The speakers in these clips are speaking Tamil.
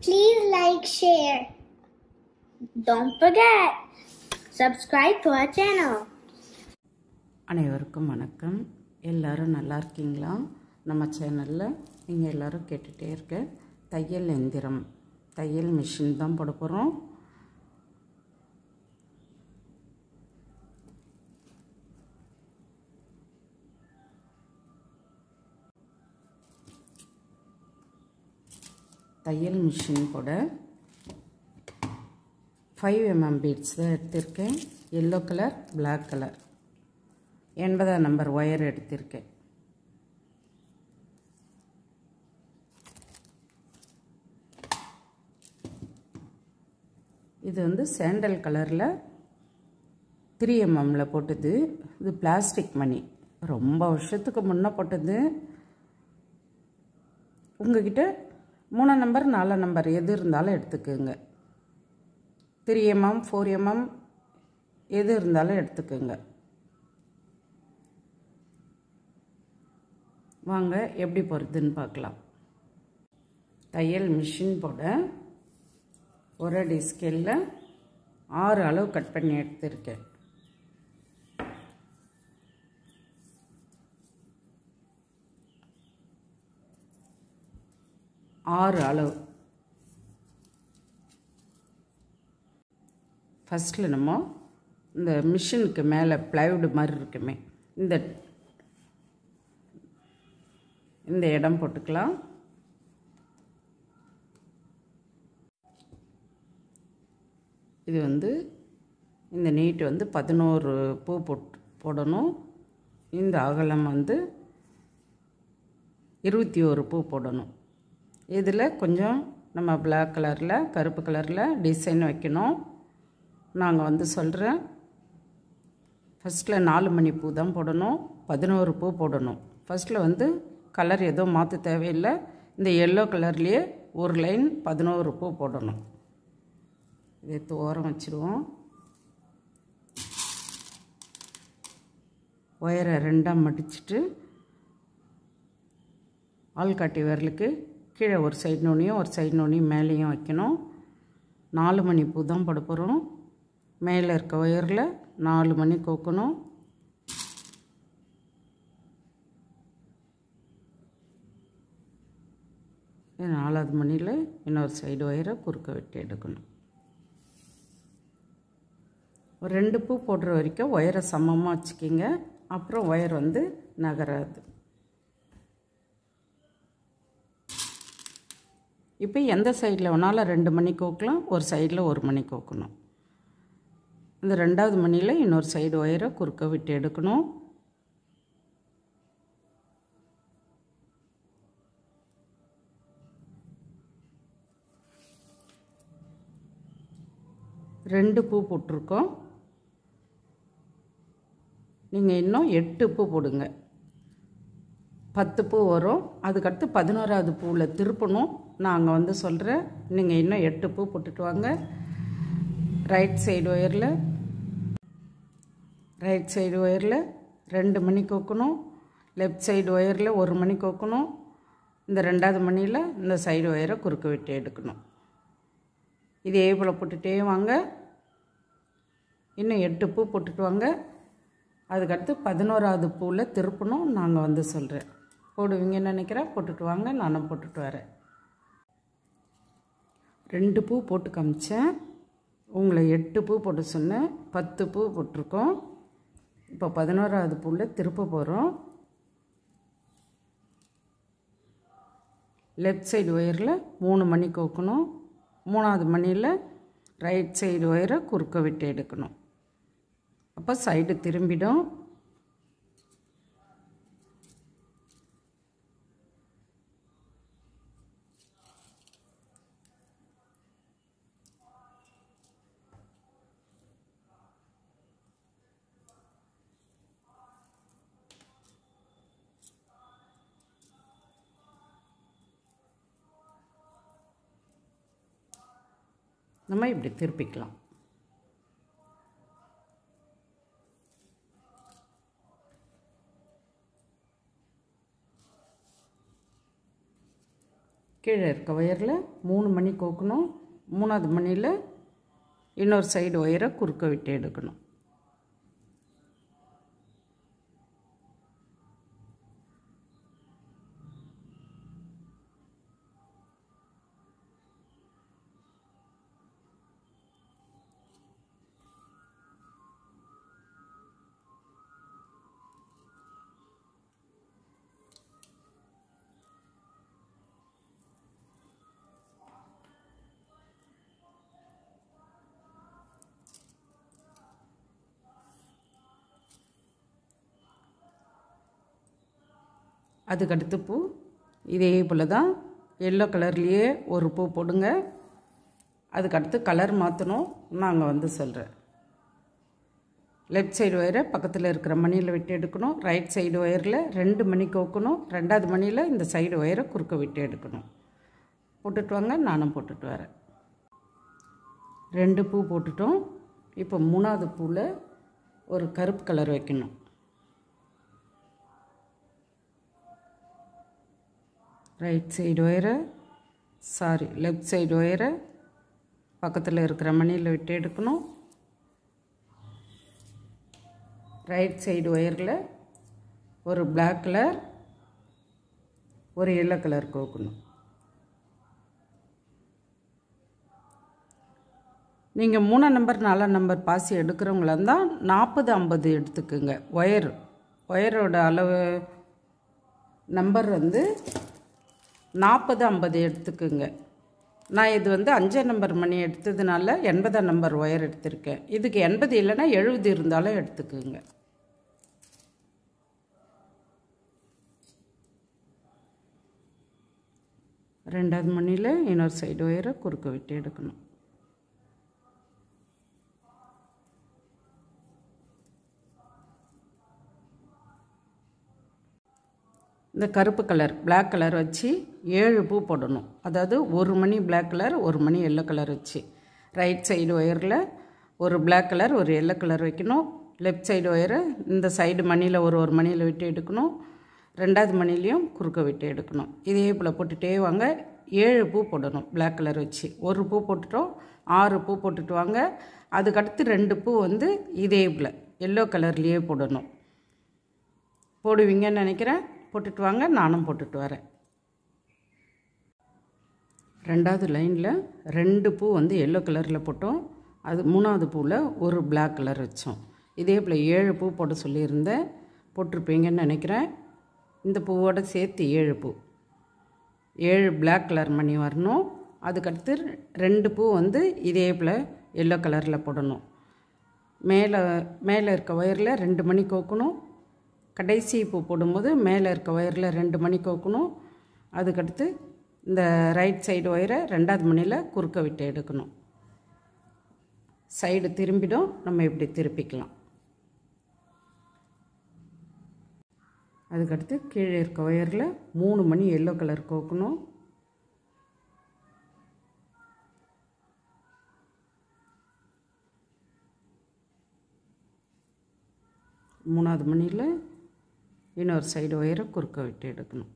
Please like, share. Don't forget, subscribe to our channel. அனைவருக்கும் வணக்கம் எல்லாரும் நல்லா இருக்கீங்களா நம்ம சேனலில் நீங்கள் எல்லாரும் கேட்டுகிட்டே இருக்க தையல் எந்திரம் தையல் மிஷின் தான் போட போகிறோம் தையல் மிஷின் கூட ஃபைவ் எம்எம் பீட்ஸ் தான் எடுத்திருக்கேன் எல்லோ கலர் பிளாக் கலர் எண்பதாம் நம்பர் ஒயர் எடுத்திருக்கேன் இது வந்து சாண்டல் கலரில் த்ரீ எம்எம்மில் போட்டது இது பிளாஸ்டிக் மணி ரொம்ப வருஷத்துக்கு முன்னே போட்டது உங்ககிட்ட மூணாம் நம்பர் நாலாம் நம்பர் எது இருந்தாலும் எடுத்துக்கோங்க த்ரீ எம்எம் ஃபோர் எம்எம் எது இருந்தாலும் எடுத்துக்கோங்க வாங்க எப்படி போகிறதுன்னு பார்க்கலாம் தையல் மிஷின் போட ஒரு அடி ஸ்கேலில் ஆறு அளவு கட் பண்ணி எடுத்திருக்கேன் ஆறு அளவு ஃபஸ்ட்டில் நம்ம இந்த மிஷினுக்கு மேலே ப்ளைவுட் மாதிரி இருக்குமே இந்த இந்த இடம் போட்டுக்கலாம் இது வந்து இந்த நீட்டு வந்து பதினோரு பூ போட் போடணும் இந்த அகலம் வந்து இருபத்தி ஒரு பூ போடணும் இதில் கொஞ்சம் நம்ம பிளாக் கலரில் கருப்பு கலரில் டிசைன் வைக்கணும் நாங்கள் வந்து சொல்கிறேன் ஃபஸ்ட்டில் நாலு மணி பூ தான் போடணும் பதினோரு பூ போடணும் ஃபஸ்ட்டில் வந்து கலர் எதுவும் மாற்ற தேவையில்லை இந்த எல்லோ கலர்லேயே ஒரு லைன் பதினோரு பூ போடணும் இதை எடுத்து ஓரம் வச்சுருவோம் ஒயரை ரெண்டாக மடிச்சுட்டு ஆள்காட்டி விரலுக்கு கீழே ஒரு சைடு நோனியும் ஒரு சைடு நோனியும் மேலேயும் வைக்கணும் நாலு மணி பூ தான் போட போகிறோம் மேலே இருக்க ஒயரில் நாலு மணி கோக்கணும் நாலாவது மணியில் இன்னொரு சைடு ஒயரை குறுக்க வெட்டி எடுக்கணும் ஒரு ரெண்டு பூ போடுற வரைக்கும் ஒயரை சமமாக வச்சுக்கிங்க அப்புறம் ஒயர் வந்து நகராது இப்போ எந்த சைடில் வேணாலும் ரெண்டு மணி கோக்கலாம் ஒரு சைடில் ஒரு மணி கோக்கணும் இந்த ரெண்டாவது மணியில் இன்னொரு சைடு ஒயரை குறுக்க விட்டு எடுக்கணும் ரெண்டு பூ போட்டிருக்கோம் நீங்கள் இன்னும் எட்டு பூ போடுங்க பத்து பூ வரும் அதுக்கடுத்து பதினோராவது பூவில் திருப்பணும் நாங்கள் வந்து சொல்கிறேன் நீங்கள் இன்னும் எட்டு பூ போட்டுட்டு வாங்க ரைட் சைடு ஒயரில் ரைட் சைடு ஒயரில் ரெண்டு மணி கோக்கணும் லெஃப்ட் சைடு ஒயரில் ஒரு மணி கோக்கணும் இந்த ரெண்டாவது மணியில் இந்த சைடு ஒயரை குறுக்க விட்டு எடுக்கணும் இதே போல் போட்டுகிட்டே வாங்க இன்னும் எட்டு பூ போட்டுட்டு வாங்க அதுக்கடுத்து பதினோராவது பூவில் திருப்பணும் நாங்கள் வந்து சொல்கிறேன் போடுவீங்கன்னு நினைக்கிறேன் போட்டுட்டு வாங்க நானும் போட்டுட்டு வரேன் ரெண்டு பூ போட்டு காமிச்சேன் உங்களை எட்டு பூ போட்டு சொன்னேன் பத்து பூ போட்டிருக்கோம் இப்போ பதினோராவது பூவில் திருப்ப போகிறோம் லெஃப்ட் சைடு ஒயரில் மூணு மணி கோக்கணும் மூணாவது மணியில் ரைட் சைடு ஒயரை குறுக்க விட்டு எடுக்கணும் அப்போ சைடு திரும்பிடும் நம்ம இப்படி திருப்பிக்கலாம் கீழே இருக்க ஒயரில் மூணு மணி கோக்கணும் மூணாவது மணியில் இன்னொரு சைடு ஒயரை குறுக்க விட்டு எடுக்கணும் அதுக்கடுத்து பூ இதே போல் தான் எல்லோ கலர்லேயே ஒரு பூ போடுங்க அதுக்கடுத்து கலர் மாற்றணும் நாங்கள் வந்து சொல்கிறேன் லெஃப்ட் சைடு ஒயரை பக்கத்தில் இருக்கிற மணியில் விட்டு எடுக்கணும் ரைட் சைடு ஒயரில் ரெண்டு மணி கோக்கணும் ரெண்டாவது மணியில் இந்த சைடு ஒயரை குறுக்க விட்டு எடுக்கணும் போட்டுட்டு வாங்க நானும் போட்டுட்டு வரேன் ரெண்டு பூ போட்டுட்டோம் இப்போ மூணாவது பூவில் ஒரு கருப்பு கலர் வைக்கணும் ரைட் சைடு ஒயரை சாரி லெஃப்ட் சைடு ஒயரை பக்கத்தில் இருக்கிற மணியில் விட்டு எடுக்கணும் ரைட் சைடு ஒயரில் ஒரு பிளாக் கலர் ஒரு எல்லோ கலர் கோக்கணும் நீங்கள் மூணாம் நம்பர் நாலாம் நம்பர் பாசி எடுக்கிறவங்களா இருந்தால் நாற்பது ஐம்பது எடுத்துக்குங்க ஒயர் ஒயரோட அளவு நம்பர் வந்து நாற்பது ஐம்பது எடுத்துக்குங்க நான் இது வந்து அஞ்சாம் நம்பர் மணி எடுத்ததுனால எண்பதாம் நம்பர் ஒயர் எடுத்திருக்கேன் இதுக்கு எண்பது இல்லைன்னா எழுபது இருந்தாலும் எடுத்துக்குங்க ரெண்டாவது மணியில் இன்னொரு சைடு ஒயரை குறுக்க விட்டு எடுக்கணும் இந்த கருப்பு கலர் பிளாக் கலர் வச்சு ஏழு பூ போடணும் அதாவது ஒரு மணி பிளாக் கலர் ஒரு மணி எல்லோ கலர் வச்சு ரைட் சைடு ஒயரில் ஒரு பிளாக் கலர் ஒரு எல்லோ கலர் வைக்கணும் லெஃப்ட் சைடு ஒயரை இந்த சைடு மணியில் ஒரு ஒரு மணியில் விட்டு எடுக்கணும் ரெண்டாவது மணிலையும் குறுக்க விட்டு எடுக்கணும் இதே போல் போட்டுகிட்டே வாங்க ஏழு பூ போடணும் பிளாக் கலர் வச்சு ஒரு பூ போட்டுட்டோம் ஆறு பூ போட்டுட்டு வாங்க அதுக்கடுத்து ரெண்டு பூ வந்து இதே போல் எல்லோ கலர்லேயே போடணும் போடுவீங்கன்னு நினைக்கிறேன் போட்டுட்டு வாங்க நானும் போட்டுட்டு வரேன் ரெண்டாவது லைனில் ரெண்டு பூ வந்து எல்லோ கலரில் போட்டோம் அது மூணாவது பூவில் ஒரு பிளாக் கலர் வச்சோம் இதே போல் ஏழு பூ போட சொல்லியிருந்தேன் போட்டிருப்பீங்கன்னு நினைக்கிறேன் இந்த பூவோட சேர்த்து ஏழு பூ ஏழு பிளாக் கலர் மணி வரணும் அதுக்கடுத்து ரெண்டு பூ வந்து இதே போல் எல்லோ கலரில் போடணும் மேலே மேலே இருக்க ஒயரில் ரெண்டு மணி கோக்கணும் கடைசி பூ போடும்போது மேலே இருக்க ஒயரில் ரெண்டு மணி கோக்கணும் அதுக்கடுத்து இந்த ரைட் சைடு ஒயரை ரெண்டாவது மணியில் குறுக்க விட்டு எடுக்கணும் சைடு திரும்பிடும் நம்ம இப்படி திருப்பிக்கலாம் அதுக்கடுத்து கீழே இருக்க ஒயரில் மூணு மணி எல்லோ கலர் கோக்கணும் மூணாவது மணியில் இன்னொரு சைடு ஒயரை குறுக்க விட்டு எடுக்கணும்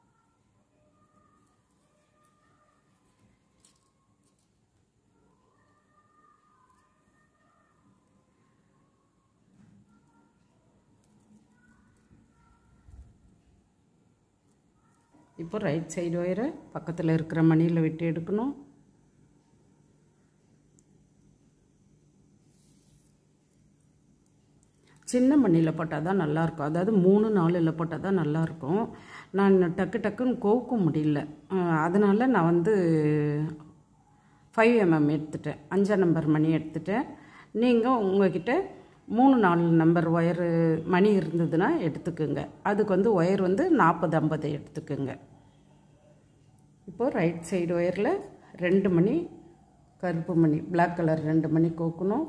இப்போ ரைட் சைடு ஒயரை பக்கத்தில் இருக்கிற மணியில் விட்டு எடுக்கணும் சின்ன மண்ணில் போட்டால் தான் நல்லாயிருக்கும் அதாவது மூணு நாலில் போட்டால் தான் நல்லாயிருக்கும் நான் டக்கு டக்குன்னு கோக்க முடியல அதனால் நான் வந்து ஃபைவ் எம்எம் எடுத்துட்டேன் அஞ்சாம் நம்பர் மணி எடுத்துட்டேன் நீங்கள் உங்ககிட்ட மூணு நாலு நம்பர் ஒயரு மணி இருந்ததுன்னா எடுத்துக்குங்க அதுக்கு வந்து ஒயர் வந்து நாற்பது ஐம்பது எடுத்துக்குங்க இப்போது ரைட் சைடு ஒயரில் ரெண்டு மணி கருப்பு மணி பிளாக் கலர் ரெண்டு மணி கோக்கணும்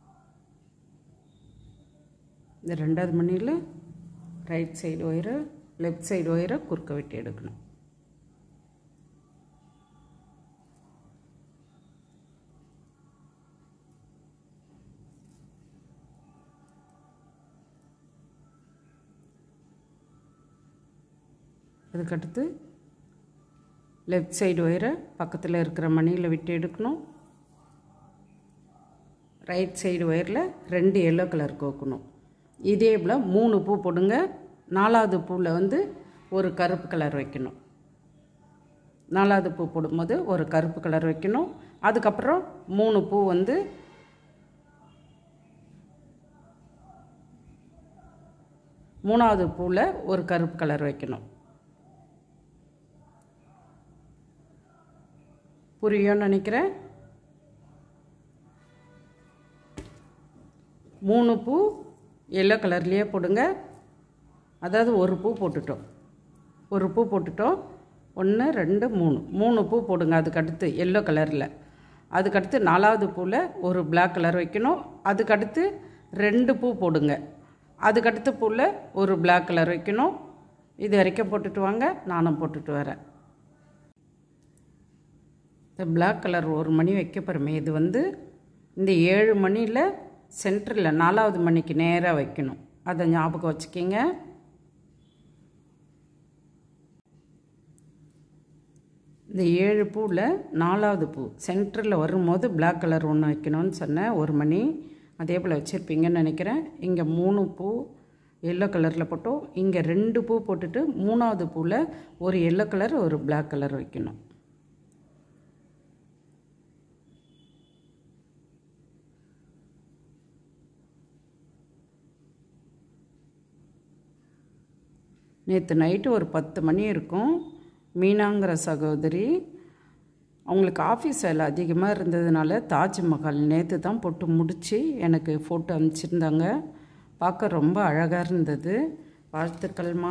இந்த ரெண்டாவது மணியில் ரைட் சைடு ஒயரை லெஃப்ட் சைடு ஒயரை குறுக்க வெட்டி எடுக்கணும் அதுக்கடுத்து லெஃப்ட் சைடு ஒயரை பக்கத்தில் இருக்கிற மணியில் விட்டு எடுக்கணும் ரைட் சைடு ஒயரில் ரெண்டு எல்லோ கலர் கோக்கணும் இதே போல் மூணு பூ போடுங்க நாலாவது பூவில் வந்து ஒரு கருப்பு கலர் வைக்கணும் நாலாவது பூ போடும்போது ஒரு கருப்பு கலர் வைக்கணும் அதுக்கப்புறம் மூணு பூ வந்து மூணாவது பூவில் ஒரு கருப்பு கலர் வைக்கணும் புரியும்னு நினைக்கிறேன் மூணு பூ எல்லோ கலர்லேயே போடுங்க அதாவது ஒரு பூ போட்டுட்டோம் ஒரு பூ போட்டுட்டோம் ஒன்று ரெண்டு மூணு மூணு பூ போடுங்க அதுக்கடுத்து எல்லோ கலரில் அதுக்கடுத்து நாலாவது பூவில் ஒரு பிளாக் கலர் வைக்கணும் அதுக்கடுத்து ரெண்டு பூ போடுங்க அதுக்கடுத்து பூவில் ஒரு பிளாக் கலர் வைக்கணும் இது வரைக்கும் போட்டுட்டு வாங்க நானும் போட்டுட்டு வரேன் இந்த பிளாக் கலர் ஒரு மணி வைக்க போகிறோமே இது வந்து இந்த ஏழு மணியில் சென்டரில் நாலாவது மணிக்கு நேராக வைக்கணும் அதை ஞாபகம் வச்சுக்கிங்க இந்த ஏழு பூவில் நாலாவது பூ சென்டரில் வரும்போது பிளாக் கலர் ஒன்று வைக்கணும்னு சொன்னேன் ஒரு மணி அதே போல் வச்சுருப்பீங்கன்னு நினைக்கிறேன் இங்கே மூணு பூ எல்லோ கலரில் போட்டோம் இங்கே ரெண்டு பூ போட்டுட்டு மூணாவது பூவில் ஒரு எல்லோ கலர் ஒரு பிளாக் கலர் வைக்கணும் நேற்று நைட்டு ஒரு பத்து மணி இருக்கும் மீனாங்கிற சகோதரி அவங்களுக்கு ஆஃபீஸ் வேலை அதிகமாக இருந்ததுனால தாஜ்மஹால் நேற்று தான் போட்டு முடித்து எனக்கு ஃபோட்டோ அனுப்பிச்சிருந்தாங்க பார்க்க ரொம்ப அழகாக இருந்தது வாழ்த்துக்கள்மா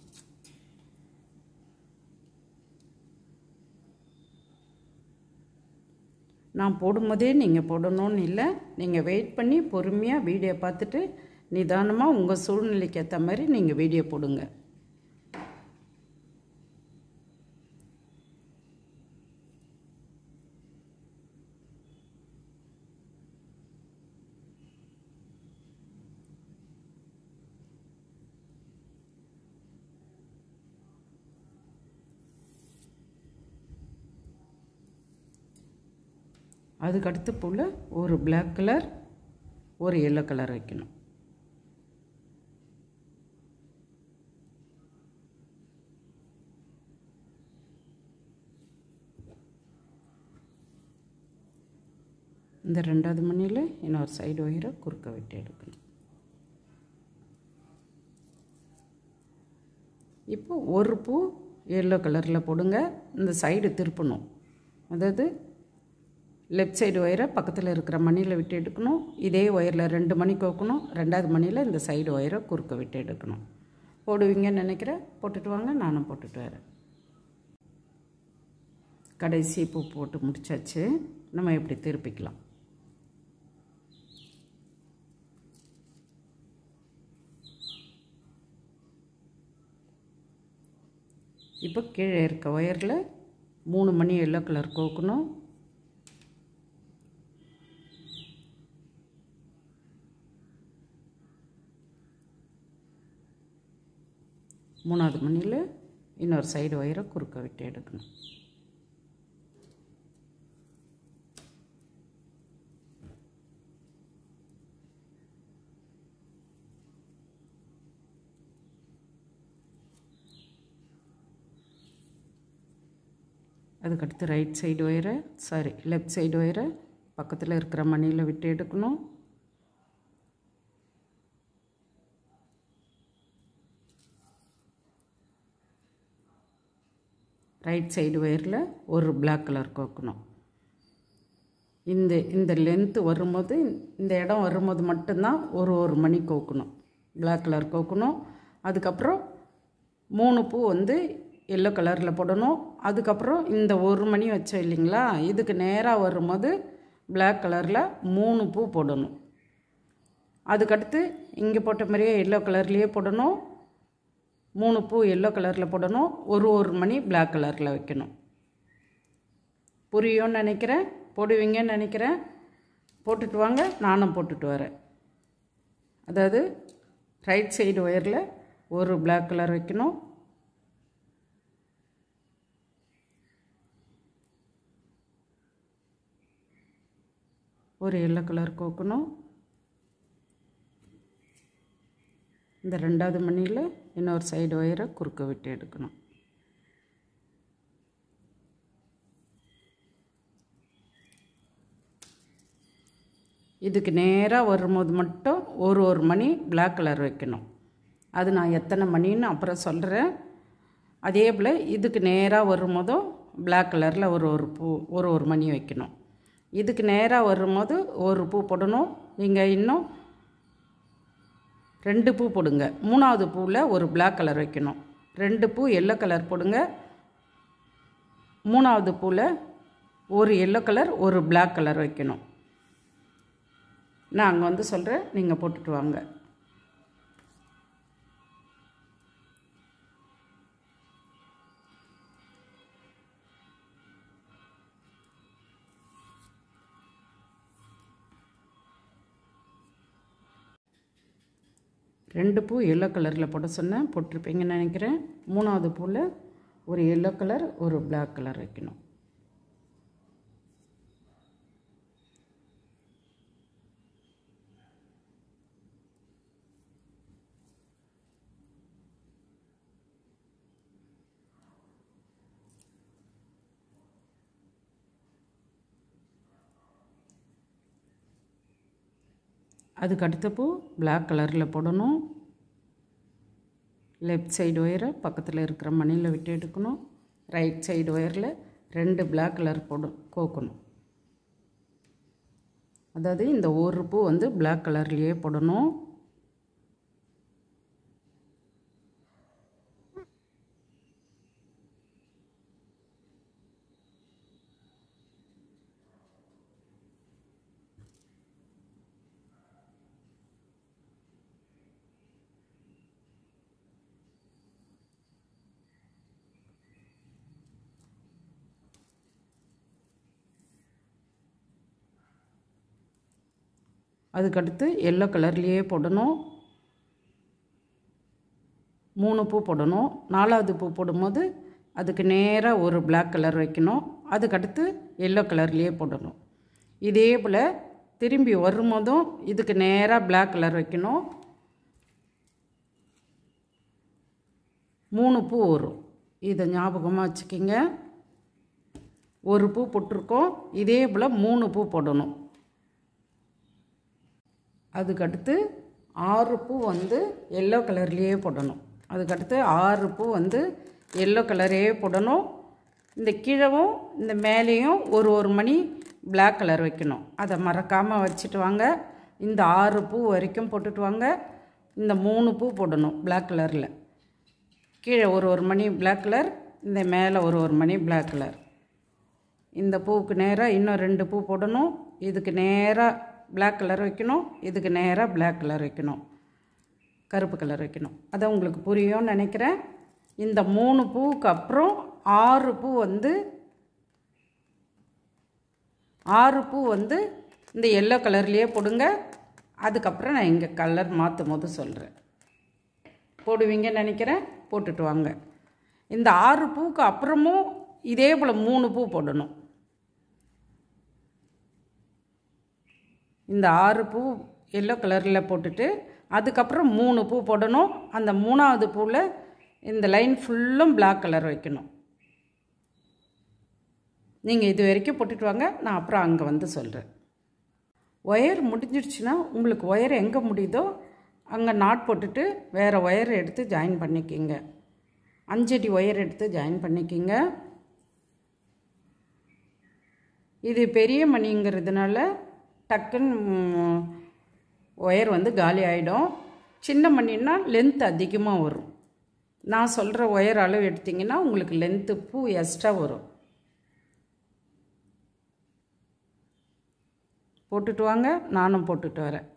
நான் போடும்போதே நீங்கள் போடணும்னு இல்லை நீங்கள் வெயிட் பண்ணி பொறுமையாக வீடியோ பார்த்துட்டு நிதானமாக உங்கள் சூழ்நிலைக்கு ஏற்ற மாதிரி நீங்கள் வீடியோ போடுங்க அதுக்கடுத்து போல் ஒரு பிளாக் கலர் ஒரு எல்லோ கலர் வைக்கணும் இந்த ரெண்டாவது மணியில் இன்னொரு சைடு ஒயரை குறுக்க வெட்டி எடுக்கணும் இப்போ ஒரு பூ எல்லோ கலரில் போடுங்க இந்த சைடு திருப்பணும் அதாவது லெஃப்ட் சைடு ஒயரை பக்கத்தில் இருக்கிற மணியில் விட்டு எடுக்கணும் இதே ஒயரில் ரெண்டு மணி கோக்கணும் ரெண்டாவது மணியில் இந்த சைடு ஒயரை குறுக்க விட்டு எடுக்கணும் போடுவீங்கன்னு நினைக்கிறேன் போட்டுட்டு வாங்க நானும் போட்டுட்டு வரேன் கடைசி பூ போட்டு முடிச்சாச்சு நம்ம இப்படி திருப்பிக்கலாம் இப்போ கீழே இருக்க ஒயரில் மூணு மணி எல்லோ கலர் கோக்கணும் மூணாவது மணியில் இன்னொரு சைடு ஒயரை குறுக்க விட்டு எடுக்கணும் அதுக்கடுத்து ரைட் சைடு ஒயரை சாரி லெஃப்ட் சைடு ஒயரை பக்கத்தில் இருக்கிற மணியில் விட்டு எடுக்கணும் ரைட் சைடு ஒயரில் ஒரு பிளாக் கலர் கோக்கணும் இந்த இந்த லென்த்து வரும்போது இந்த இடம் வரும்போது மட்டும்தான் ஒரு ஒரு மணி கோக்கணும் பிளாக் கலர் கோக்கணும் அதுக்கப்புறம் மூணு பூ வந்து எல்லோ கலரில் போடணும் அதுக்கப்புறம் இந்த ஒரு மணி வச்சோம் இல்லைங்களா இதுக்கு நேராக வரும்போது பிளாக் கலரில் மூணு பூ போடணும் அதுக்கடுத்து இங்கே போட்ட மாதிரியே எல்லோ கலர்லேயே போடணும் மூணு பூ எல்லோ கலரில் போடணும் ஒரு ஒரு மணி பிளாக் கலரில் வைக்கணும் புரியும்னு நினைக்கிறேன் போடுவீங்கன்னு நினைக்கிறேன் போட்டுட்டு வாங்க நானும் போட்டுட்டு வரேன் அதாவது ரைட் சைடு ஒயரில் ஒரு பிளாக் கலர் வைக்கணும் ஒரு எல்லோ கலர் கோக்கணும் இந்த ரெண்டாவது மணியில் இன்னொரு சைடு ஒயரை குறுக்க விட்டு எடுக்கணும் இதுக்கு நேராக வரும்போது மட்டும் ஒரு ஒரு மணி பிளாக் கலர் வைக்கணும் அது நான் எத்தனை மணின்னு அப்புறம் சொல்கிறேன் அதே போல் இதுக்கு நேராக வரும்போதும் பிளாக் கலரில் ஒரு ஒரு பூ ஒரு ஒரு மணி வைக்கணும் இதுக்கு நேராக வரும்போது ஒரு பூ போடணும் நீங்கள் இன்னும் ரெண்டு பூ போடுங்க மூணாவது பூவில் ஒரு பிளாக் கலர் வைக்கணும் ரெண்டு பூ எல்லோ கலர் போடுங்க மூணாவது பூவில் ஒரு எல்லோ கலர் ஒரு பிளாக் கலர் வைக்கணும் நான் அங்கே வந்து சொல்கிறேன் நீங்கள் போட்டுட்டு வாங்க ரெண்டு பூ எல்லோ கலரில் போட சொன்னேன் போட்டிருப்பீங்கன்னு நினைக்கிறேன் மூணாவது பூவில் ஒரு எல்லோ கலர் ஒரு பிளாக் கலர் வைக்கணும் அதுக்கு அடுத்த பூ பிளாக் கலரில் போடணும் லெஃப்ட் சைடு ஒயரை பக்கத்தில் இருக்கிற மணியில் விட்டு எடுக்கணும் ரைட் சைடு ஒயரில் ரெண்டு பிளாக் கலர் போடும் கோக்கணும் அதாவது இந்த ஒரு பூ வந்து பிளாக் கலர்லேயே போடணும் அதுக்கடுத்து எல்லோ கலர்லேயே போடணும் மூணு பூ போடணும் நாலாவது பூ போடும்போது அதுக்கு நேராக ஒரு பிளாக் கலர் வைக்கணும் அதுக்கடுத்து எல்லோ கலர்லேயே போடணும் இதே போல் திரும்பி வரும்போதும் இதுக்கு நேராக பிளாக் கலர் வைக்கணும் மூணு பூ வரும் இதை ஞாபகமாக வச்சுக்கிங்க ஒரு பூ போட்டிருக்கோம் இதே போல் மூணு பூ போடணும் அதுக்கடுத்து ஆறு பூ வந்து எல்லோ கலர்லேயே போடணும் அதுக்கடுத்து ஆறு பூ வந்து எல்லோ கலரே போடணும் இந்த கீழவும் இந்த மேலேயும் ஒரு ஒரு மணி பிளாக் கலர் வைக்கணும் அதை மறக்காமல் வச்சுட்டு வாங்க இந்த ஆறு பூ வரைக்கும் போட்டுட்டு வாங்க இந்த மூணு பூ போடணும் பிளாக் கலரில் கீழே ஒரு ஒரு மணி பிளாக் கலர் இந்த மேலே ஒரு ஒரு மணி பிளாக் கலர் இந்த பூவுக்கு நேராக இன்னும் ரெண்டு பூ போடணும் இதுக்கு நேராக பிளாக் கலர் வைக்கணும் இதுக்கு நேராக பிளாக் கலர் வைக்கணும் கருப்பு கலர் வைக்கணும் அதை உங்களுக்கு புரியும்னு நினைக்கிறேன் இந்த மூணு பூவுக்கு அப்புறம் ஆறு பூ வந்து ஆறு பூ வந்து இந்த எல்லோ கலர்லேயே போடுங்க அதுக்கப்புறம் நான் இங்கே கலர் மாற்றும் போது சொல்கிறேன் போடுவீங்கன்னு நினைக்கிறேன் போட்டுட்டு வாங்க இந்த ஆறு பூவுக்கு அப்புறமும் இதே போல் மூணு பூ போடணும் இந்த ஆறு பூ எல்லோ கலரில் போட்டுட்டு அதுக்கப்புறம் மூணு பூ போடணும் அந்த மூணாவது பூவில் இந்த லைன் ஃபுல்லும் பிளாக் கலர் வைக்கணும் நீங்கள் இது வரைக்கும் போட்டுட்டு வாங்க நான் அப்புறம் அங்கே வந்து சொல்கிறேன் ஒயர் முடிஞ்சிடுச்சுன்னா உங்களுக்கு ஒயர் எங்கே முடியுதோ அங்கே நாட் போட்டுட்டு வேறு ஒயர் எடுத்து ஜாயின் பண்ணிக்கிங்க அஞ்சடி ஒயர் எடுத்து ஜாயின் பண்ணிக்கிங்க இது பெரிய மணிங்கிறதுனால டக்குன்னு ஒயர் வந்து காலி ஆகிடும் சின்ன மணின்னா லென்த் அதிகமாக வரும் நான் சொல்கிற ஒயர் அளவு எடுத்திங்கன்னா உங்களுக்கு லென்த்து பூ எக்ஸ்ட்ரா வரும் போட்டுட்டு வாங்க நானும் போட்டுட்டு வரேன்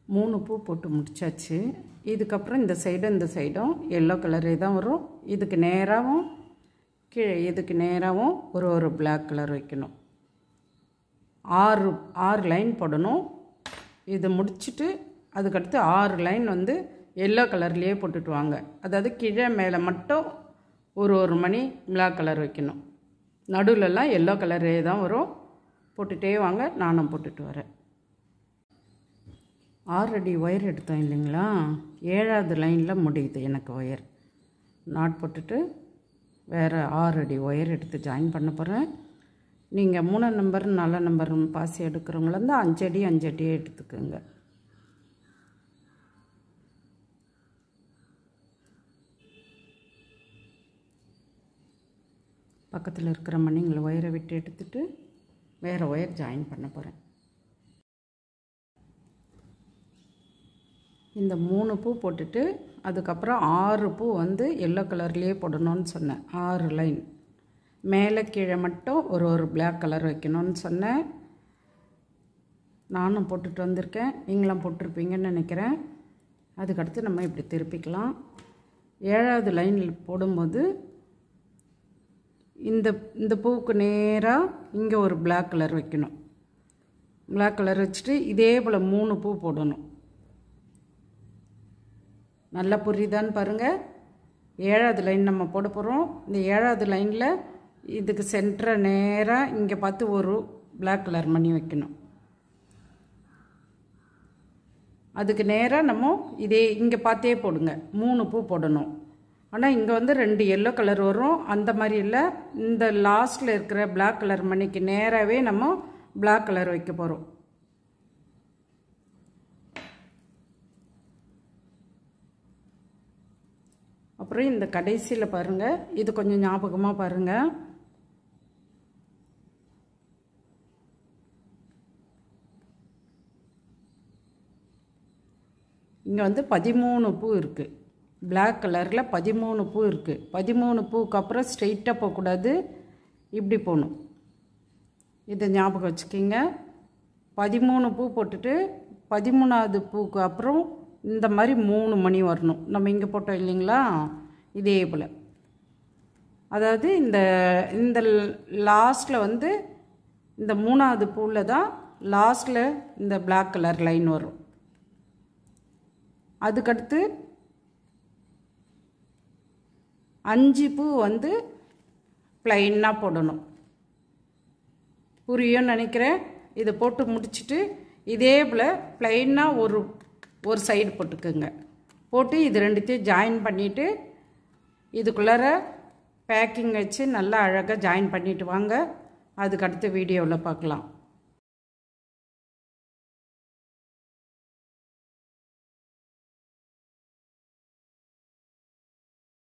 மூணு பூ போட்டு முடிச்சாச்சு இதுக்கப்புறம் இந்த சைடும் இந்த சைடும் எல்லோ கலரே தான் வரும் இதுக்கு நேராகவும் கீழே இதுக்கு நேராகவும் ஒரு ஒரு பிளாக் கலர் வைக்கணும் ஆறு ஆறு லைன் போடணும் இது முடிச்சுட்டு அதுக்கடுத்து ஆறு லைன் வந்து எல்லோ கலர்லேயே போட்டுட்டு வாங்க அதாவது கீழே மேலே மட்டும் ஒரு ஒரு மணி பிளாக் கலர் வைக்கணும் நடுவுலலாம் எல்லோ கலரே தான் வரும் போட்டுகிட்டே வாங்க நானும் போட்டுட்டு வரேன் ஆறு அடி ஒயர் எடுத்தோம் இல்லைங்களா ஏழாவது லைனில் முடியுது எனக்கு ஒயர் நாட் போட்டுட்டு வேறு ஆறு அடி ஒயர் எடுத்து ஜாயின் பண்ண போகிறேன் நீங்கள் மூணு நம்பர் நாலு நம்பர் பாசி எடுக்கிறவங்கள இருந்தால் அஞ்சடி அஞ்சடியே எடுத்துக்கோங்க பக்கத்தில் இருக்கிற மணிங்களை ஒயரை விட்டு எடுத்துட்டு வேறு ஒயர் ஜாயின் பண்ண போகிறேன் இந்த மூணு பூ போட்டுட்டு அதுக்கப்புறம் ஆறு பூ வந்து எல்லோ கலர்லேயே போடணும்னு சொன்னேன் ஆறு லைன் மேலே கீழே மட்டும் ஒரு ஒரு பிளாக் கலர் வைக்கணும்னு சொன்னேன் நானும் போட்டுட்டு வந்திருக்கேன் நீங்களும் போட்டிருப்பீங்கன்னு நினைக்கிறேன் அதுக்கடுத்து நம்ம இப்படி திருப்பிக்கலாம் ஏழாவது லைனில் போடும்போது இந்த இந்த பூவுக்கு நேராக இங்கே ஒரு பிளாக் கலர் வைக்கணும் பிளாக் கலர் வச்சுட்டு இதே போல் மூணு பூ போடணும் நல்லா புரியுதான்னு பாருங்கள் ஏழாவது லைன் நம்ம போட போகிறோம் இந்த ஏழாவது லைனில் இதுக்கு சென்டரை நேராக இங்கே பார்த்து ஒரு பிளாக் கலர் மணி வைக்கணும் அதுக்கு நேராக நம்ம இதே இங்கே பார்த்தே போடுங்க மூணு பூ போடணும் ஆனால் இங்கே வந்து ரெண்டு எல்லோ கலர் வரும் அந்த மாதிரி இல்லை இந்த லாஸ்ட்டில் இருக்கிற பிளாக் கலர் மணிக்கு நேராகவே நம்ம பிளாக் கலர் வைக்க போகிறோம் அப்புறம் இந்த கடைசியில் பாருங்கள் இது கொஞ்சம் ஞாபகமாக பாருங்கள் இங்கே வந்து பதிமூணு பூ இருக்குது பிளாக் கலரில் பதிமூணு பூ இருக்குது பதிமூணு பூக்கு அப்புறம் ஸ்ட்ரெயிட்டாக போகக்கூடாது இப்படி போகணும் இதை ஞாபகம் வச்சுக்கிங்க பதிமூணு பூ போட்டுட்டு பதிமூணாவது பூக்கு அப்புறம் இந்த மாதிரி மூணு மணி வரணும் நம்ம இங்கே போட்டோம் இல்லைங்களா இதே போல் அதாவது இந்த இந்த லாஸ்ட்டில் வந்து இந்த மூணாவது பூவில் தான் லாஸ்ட்டில் இந்த பிளாக் கலர் லைன் வரும் அதுக்கடுத்து அஞ்சு பூ வந்து ப்ளைனாக போடணும் புரியும்னு நினைக்கிறேன் இதை போட்டு முடிச்சுட்டு இதே போல் ப்ளைனாக ஒரு ஒரு சைடு போட்டுக்குங்க போட்டு இது ரெண்டுத்தையும் ஜாயின் பண்ணிவிட்டு இதுக்குள்ளார பேக்கிங் வச்சு நல்லா அழகாக ஜாயின் பண்ணிட்டு வாங்க அதுக்கு அடுத்த வீடியோவில் பார்க்கலாம்